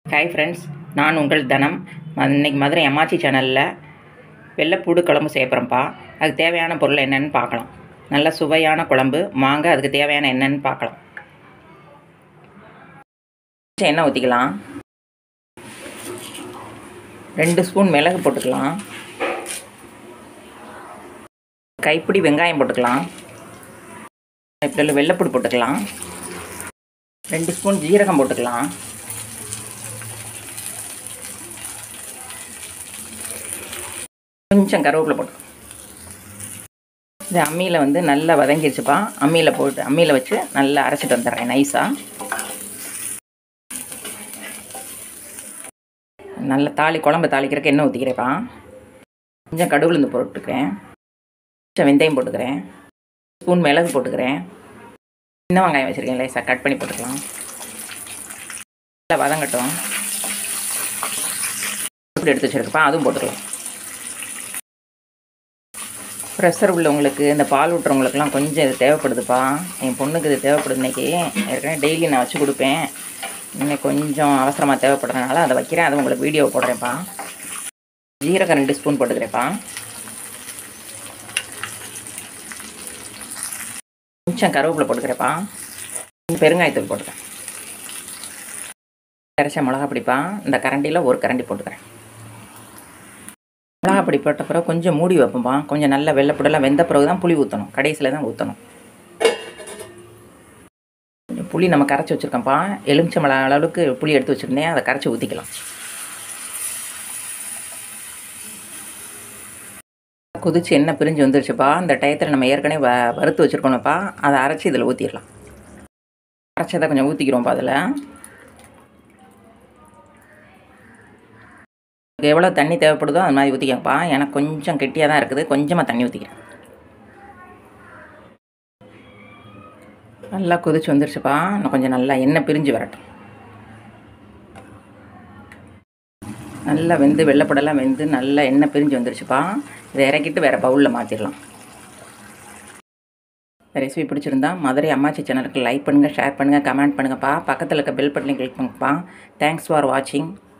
hi friends நான் உங்கள் தனம் ம- இன்னைக்கு மதுரை அம்மாச்சி சேனலில் வெள்ளைப்பூடு குழம்பு செய்யப்படுறோம்ப்பா அதுக்கு தேவையான பொருள் என்னன்னு பார்க்கலாம் நல்ல சுவையான குழம்பு வாங்க அதுக்கு தேவையான என்னன்னு பார்க்கலாம் கொஞ்சம் எண்ணெய் ஊற்றிக்கலாம் ரெண்டு ஸ்பூன் மிளகு போட்டுக்கலாம் கைப்பிடி வெங்காயம் போட்டுக்கலாம் இப்போ வெள்ளைப்பூடு போட்டுக்கலாம் ரெண்டு ஸ்பூன் ஜீரகம் போட்டுக்கலாம் கொஞ்சம் கருவேப்பிலை போட்டு இது அம்மியில் வந்து நல்லா வதங்கிடுச்சுப்பா அம்மியில் போட்டு அம்மியில் வச்சு நல்லா அரைச்சிட்டு வந்துடுறேன் நைஸாக நல்ல தாளி குழம்பு தாளிக்கிறதுக்கு எண்ணெய் ஊற்றிக்கிறேப்பா கொஞ்சம் கடுகுலுந்து போட்டுக்கிறேன் கொஞ்சம் வெந்தயம் போட்டுக்கிறேன் ஸ்பூன் மிளகு போட்டுக்கிறேன் சின்ன வெங்காயம் வச்சுருக்கேன் லேசாக கட் பண்ணி போட்டுக்கலாம் நல்லா வதங்கட்டும் இப்படி எடுத்து வச்சுருக்கப்பா அதுவும் போட்டுக்கலாம் ப்ரெஷர் உள்ளவங்களுக்கு இந்த பால் விட்டுறவங்களுக்குலாம் கொஞ்சம் இது தேவைப்படுதுப்பா என் பொண்ணுக்கு இது தேவைப்படுது இன்னைக்கு ஏற்கனவே டெய்லி நான் வச்சு கொடுப்பேன் இன்னைக்கு கொஞ்சம் அவசரமாக தேவைப்படுறதுனால அதை வைக்கிறேன் அதை உங்களுக்கு வீடியோ போடுறேன்ப்பா ஜீரகம் ரெண்டு ஸ்பூன் போட்டுக்கிறேன்ப்பா கொஞ்சம் கருவேப்பிலை போட்டுக்கிறேன்ப்பா கொஞ்சம் பெருங்காயத்தூள் போட்டுக்கிறேன் கரைச்ச மிளகா பிடிப்பா இந்த கரண்டியில் ஒரு கரண்டி போட்டுக்கிறேன் மிளகா பொடி போட்ட பிறகு கொஞ்சம் மூடி வைப்போம்ப்பா கொஞ்சம் நல்ல வெள்ளைப்படலாம் வெந்த பிறகு தான் புளி ஊற்றணும் கடைசியில் தான் ஊற்றணும் கொஞ்சம் புளி நம்ம கரைச்சி வச்சுருக்கோம்ப்பா எலுமிச்சை மிளகா அளவுக்கு புளி எடுத்து வச்சுருந்தேன் அதை கரைச்சி ஊற்றிக்கலாம் கொதிச்சு எண்ணெய் பிரிஞ்சு வந்துருச்சுப்பா இந்த டயத்தில் நம்ம ஏற்கனவே வ வறுத்து வச்சுருக்கோம்ப்பா அதை அரைச்சி இதில் ஊற்றிடலாம் அரைச்சதை கொஞ்சம் ஊற்றிக்கிறோம்ப்பா அதில் உங்களுக்கு எவ்வளோ தண்ணி தேவைப்படுதோ அது மாதிரி ஊற்றிக்கப்பா எனக்கு கொஞ்சம் கெட்டியாக தான் இருக்குது கொஞ்சமாக தண்ணி ஊற்றிக்கிறேன் நல்லா கொதிச்சு வந்துருச்சுப்பா இன்னும் கொஞ்சம் நல்லா எண்ணெய் பிரிஞ்சு வரட்டும் நல்லா வெந்து வெள்ளைப்படலாம் வெந்து நல்லா எண்ணெய் பிரிஞ்சு வந்துருச்சுப்பா இதை இறக்கிட்டு வேறு பவுலில் மாற்றிடலாம் இந்த ரெசிபி பிடிச்சிருந்தா மதுரை அம்மாச்சி சேனலுக்கு லைக் பண்ணுங்கள் ஷேர் பண்ணுங்கள் கமெண்ட் பண்ணுங்கப்பா பக்கத்தில் இருக்க பெல் பட்டனை கிளிக் பண்ணுங்கப்பா தேங்க்ஸ் ஃபார் வாட்சிங்